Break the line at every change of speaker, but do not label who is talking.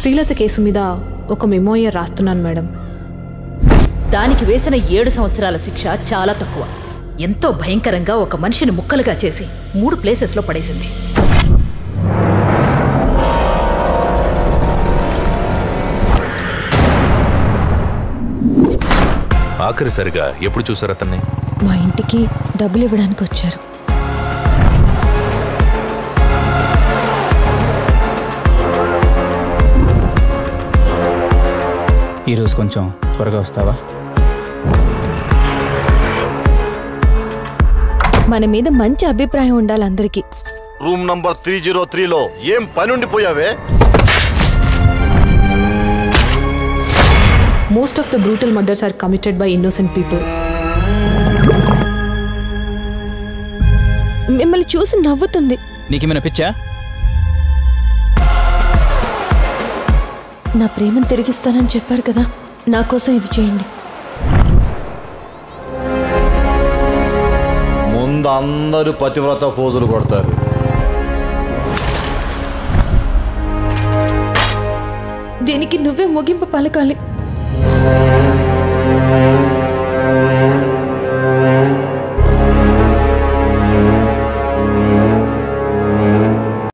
Srilatha case మీద ఒక memoir రాస్తున్నాను మేడం
దానికి వేసిన ఏడు సంవత్సరాల శిక్ష చాలా తక్కువ ఎంతో భయంకరంగా ఒక మనిషిని ముక్కలుగా చేసి మూడు ప్లేసెస్లో పడేసింది
ఆఖరిసరిగా ఎప్పుడు చూసారు అతన్ని
మా ఇంటికి డబ్బులు ఇవ్వడానికి వచ్చారు
ఈరోజు కొంచెం త్వరగా వస్తావా
మన మీద మంచి అభిప్రాయం ఉండాలి అందరికీ
రూమ్ నంబర్ త్రీ జీరో త్రీలో ఏం పని ఉండిపోయావే
most of the brutal murders are committed by innocent people
మిమ్మల్ని చూసి నవ్వుతుంది
నీకేమైనా పిచ్చా
నా ప్రేమను తిరిగిస్తానని చెప్పారు కదా నా కోసం ఇది చేయండి
ముందు అందరూ పతివ్రత పోజులు కొడతారు
దీనికి నువ్వే ముగింపు పలకాలి